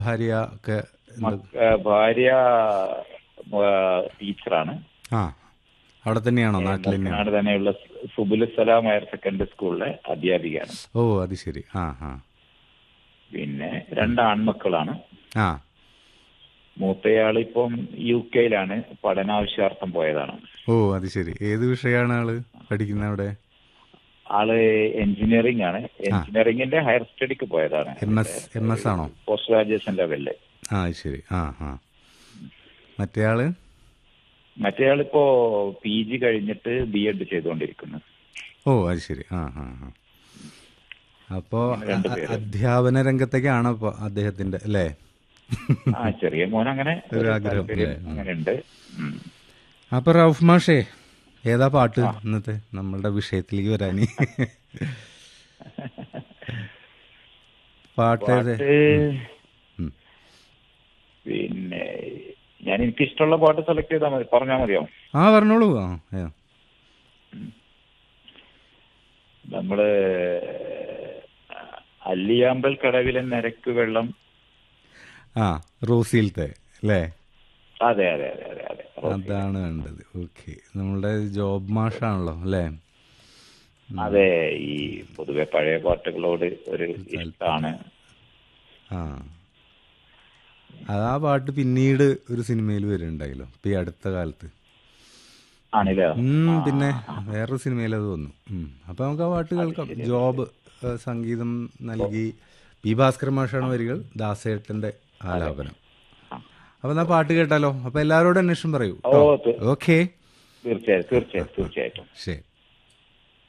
ഭാര്യ ഒക്കെ എന്ത്- മക്ക- ഏ, ഭാര്യ ഏ, ടീച്ചറാണ് ആ അവിടെ തന്നെയാണോ നാട്ടിൽ തന്നെയാണോ നാട് തന്നെയുള്ള സുബുൽ സലാം ഹയർ സെക്കൻഡറി സ്കൂളിലെ അധ്യാപികയാണ് ഓ അത് ശരി ആ ആ പിന്നെ രണ്ട് ആൺമക്കളാണ് ആ മൂത്തയാൾ ഇപ്പം യു കെയിലാണ് പഠനാവശ്യാർത്ഥം പോയതാണ് ഓ അത് ശരി ഏത് വിഷയമാണ് ആള് പഠിക്കുന്നത് അവിടെ ആള് എഞ്ചിനീയറിംഗ് ആണ് എഞ്ചിനീയറിംഗിന്റെ ഹയർ സ്റ്റഡിക്ക് പോയതാണ് എം എസ് എം എസ് ആണോ പോസ്റ്റ് ഗ്രാജുവേഷൻ ലെവലില് ആ അത് ശരി ആ ആ മറ്റേ ആള് മറ്റേയാളിപ്പോ പി ജി കഴിഞ്ഞിട്ട് ബി എഡ് ചെയ്തുകൊണ്ടിരിക്കുന്നു ഓ അത് ശരി ആ ആ ആ അപ്പോ രണ്ട് അ- പേര്. അധ്യാപന രംഗത്തേക്കാണ് ഇപ്പൊ അദ്ദേഹത്തിന്റെ അല്ലേ ആ ചെറിയ മോൻ അങ്ങനെ ഒരു ആഗ്രഹം, താല്പര്യം അല്ലേ? ഉം. അങ്ങനെ ഉണ്ട് ഉം. അപ്പൊ റൌഫ് മാഷേ ഏതാ പാട്ട് ഇന്നത്തെ നമ്മളുടെ വിഷയത്തിലേക്ക് വരാനി പാട്ട് ഏത് പാട്ട് ഉം. പിന്നെ ഞാൻ എനിക്ക് ഇഷ്ടമുള്ള പാട്ട് സെലക്ട് ചെയ്താൽ മതി പറഞ്ഞാൽ മതിയോ ആ പറഞ്ഞോളൂ ആ ആ. നമ്മള് അല്ലിയാമ്പൽ കടവിലെ നിരക്ക് വെള്ളം ആ റോസിയിലത്തെ അല്ലേ അതെ അതെ അതെ അതെ അതെ അതാണ് വേണ്ടത് ഓക്കെ നമ്മളുടെ ജോബ് മാഷാണല്ലോ അല്ലേ അതെ ഈ പൊതുവെ പഴയ പാട്ടുകളോട് ഒരു ഇഷ്ടമാണ് ആ അത് ആ പാട്ട് പിന്നീട് ഒരു സിനിമയിൽ വരുന്നുണ്ടായല്ലോ ഇപ്പൊ ഈ അടുത്ത കാലത്ത് ആണില്ലേ ഉം, പിന്നെ വേറൊരു സിനിമയിൽ അത് വന്നു ഉം. അപ്പൊ നമുക്ക് ആ പാട്ട് കേൾക്കാം ജോബ് ഏഹ്, സംഗീതം നൽകി പി ഭാസ്കർ മാഷാണ് വരികൾ ദാസേട്ടന്റെ ആലാപനം അപ്പൊ എന്നാ പാട്ട് കേട്ടാലോ അപ്പൊ എല്ലാവരോടും അന്വേഷണം പറയൂ ഓ തീ- ഓക്കെ തീർച്ചയായും തീർച്ചയായും തീർച്ചയായിട്ടും ശരി